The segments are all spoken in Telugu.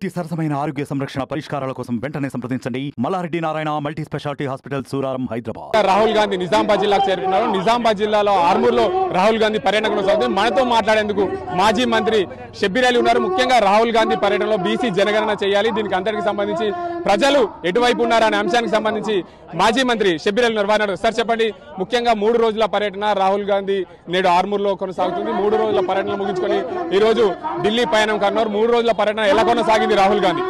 పూర్తి సరసమైన ఆరోగ్య సంరక్షణ పరిష్కారాల కోసం వెంటనే సంప్రదించండి Mallareddy Narayana multi speciality hospital Suraram Hyderabad Rahul Gandhi Nizamabad జిల్లాకు చేరుకున్నారు నిజామాబాద్ జిల్లాలో ఆర్మూర్లో రాహుల్ గాంధీ పర్యటన కొనసాగుతుంది మనతో మాట్లాడేందుకు మాజీ మంత్రి షబ్బీర్ అలీ ఉన్నారు ముఖ్యంగా రాహుల్ గాంధీ పర్యటనలో బీసీ జనగణన చేయాలి దీనికి అందరికి సంబంధించి ప్రజలు ఎటువైపు ఉన్నారనే అంశానికి సంబంధించి మాజీ మంత్రి షబ్బీర్ అలీ ఉన్నారు వారు సార్ చెప్పండి ముఖ్యంగా మూడు రోజుల పర్యటన రాహుల్ గాంధీ నేడు ఆర్మూర్లో కొనసాగుతుంది మూడు రోజుల పర్యటన ముగించుకొని ఈ రోజు ఢిల్లీ పయనం కన్నారు మూడు రోజుల పర్యటన ఎలా కొనసాగింది రాహుల్ గాంధీ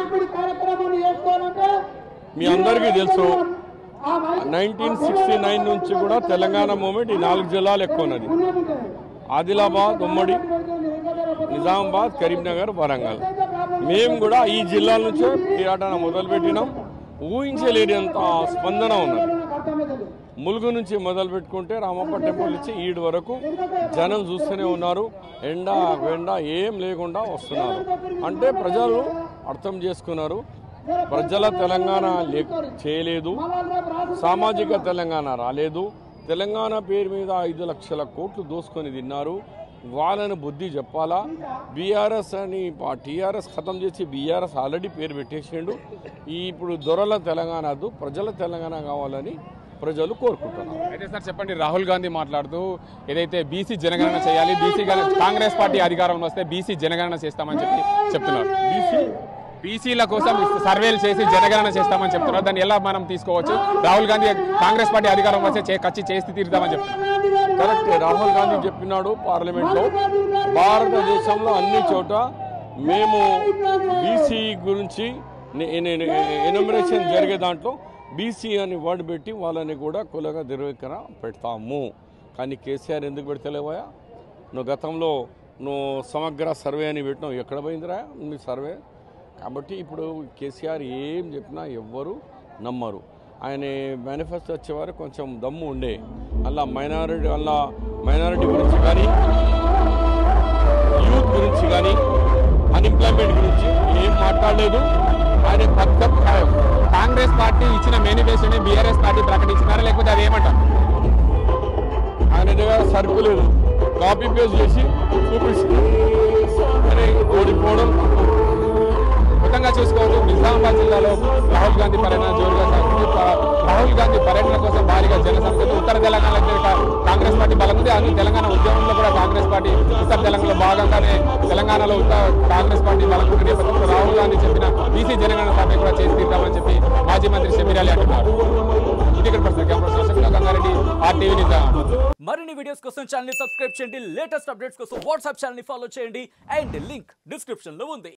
మీ అందరికీ తెలుసు నైన్టీన్ సిక్స్టీ నైన్ నుంచి కూడా తెలంగాణ మూమెంట్ ఈ నాలుగు జిల్లాలు ఎక్కువ ఉన్నది ఆదిలాబాద్ ఉమ్మడి నిజామాబాద్ కరీంనగర్ వరంగల్ మేము కూడా ఈ జిల్లాల నుంచే పోరాటన మొదలుపెట్టినాం ఊహించలేనంత స్పందన ఉన్నది ములుగు నుంచి మొదలు పెట్టుకుంటే రామప్ప టెంపుల్ నుంచి ఈడు వరకు జనం చూస్తూనే ఉన్నారు ఎండ వెండ ఏం లేకుండా వస్తున్నారు అంటే ప్రజలు అర్థం చేసుకున్నారు ప్రజల తెలంగాణ లే చేయలేదు సామాజిక తెలంగాణ రాలేదు తెలంగాణ పేరు మీద ఐదు లక్షల కోట్లు దోసుకొని తిన్నారు వాళ్ళని బుద్ధి చెప్పాలా బీఆర్ఎస్ అని టీఆర్ఎస్ ఖతం చేసి బీఆర్ఎస్ ఆల్రెడీ పేరు పెట్టేసిండు ఈ ఇప్పుడు దొరల తెలంగాణ వద్దు ప్రజల తెలంగాణ కావాలని ప్రజలు కోరుకుంటున్నారు అయితే సార్ చెప్పండి రాహుల్ గాంధీ మాట్లాడుతూ ఏదైతే బీసీ జనగణన చేయాలి బీసీ కాంగ్రెస్ పార్టీ అధికారంలో వస్తే బీసీ జనగణన చేస్తామని చెప్పి చెప్తున్నారు బీసీ బీసీల కోసం సర్వేలు చేసి జనగణన చేస్తామని చెప్తున్నారు దాన్ని ఎలా మనం తీసుకోవచ్చు రాహుల్ గాంధీ కాంగ్రెస్ పార్టీ అధికారం వస్తే చే- ఖర్చు చేసి తీరుతామని చెప్తున్నారు కరెక్టే రాహుల్ గాంధీ చెప్పినాడు పార్లమెంట్లో భారతదేశంలో అన్ని చోట మేము బీసీ గురించి ఎనుమరేషన్ జరిగే దాంట్లో బీసీ అని వర్డ్ పెట్టి వాళ్ళని కూడా కులగా ధృవీకరణ పెడతాము కానీ కేసీఆర్ ఎందుకు పెడతలేవా నువ్వు గతంలో నువ్వు సమగ్ర సర్వే అని పెట్టినావు ఎక్కడ పోయిందిరా మీ సర్వే కాబట్టి ఇప్పుడు కేసీఆర్ ఏం చెప్పినా ఎవ్వరు నమ్మరు ఆయన మేనిఫెస్టో వచ్చేవారు కొంచెం దమ్ము ఉండే అలా మైనారిటీ అలా మైనారిటీ గురించి కానీ యూత్ గురించి కానీ అన్ఎంప్లాయ్మెంట్ గురించి ఏం మాట్లాడలేదు ఆయన పక్క ఖాయం కాంగ్రెస్ పార్టీ ఇచ్చిన మేనిఫెస్టోని బీఆర్ఎస్ పార్టీ ప్రకటించినారా లేకపోతే అది ఏమంటారు ఆయన దగ్గర సరుకు లేదు కాపీ పేస్ట్ చేసి చూపిస్తుంది అరే ఓడిపోవడం మొత్తంగా చూసుకోవచ్చు నిజామాబాద్ జిల్లాలో రాహుల్ గాంధీ పర్యటన జోరుగా సాగుతుంది ప- రాహుల్ గాంధీ పర్యటన కోసం భారీగా జనసంఖ్యలు ఉత్తర తెలంగాణలో అయితే కా- కాంగ్రెస్ పార్టీ బలం ఉంది అందుకు తెలంగాణ ఉద్యమంలో కూడా కాంగ్రెస్ పార్టీ ఉత్తర తెలంగాణలో భాగంగానే తెలంగాణలో ఉత్తర కాంగ్రెస్ పార్టీ బలం ఉన్న నేపథ్యంలో రాహుల్ గాంధీ చెప్పిన బీసీ జనగణన సర్వే కూడా చేసి తీద్దామని చెప్పి మాజీ మంత్రి షమీర్ అలీ అంటున్నారు ఇది ఇక్కడ ప్రస్తుతం camera person Gangareddy RTV Nizamabad మరిన్ని వీడియోస్ కోసం ఛానల్ సబ్స్క్రైబ్ చేయండి లేటెస్ట్ అప్డేట్స్ కోసం వాట్సాప్ ఛానల్ ఫాలో చేయండి అండ్ లింక్ డిస్క్రిప్షన్ లో ఉంది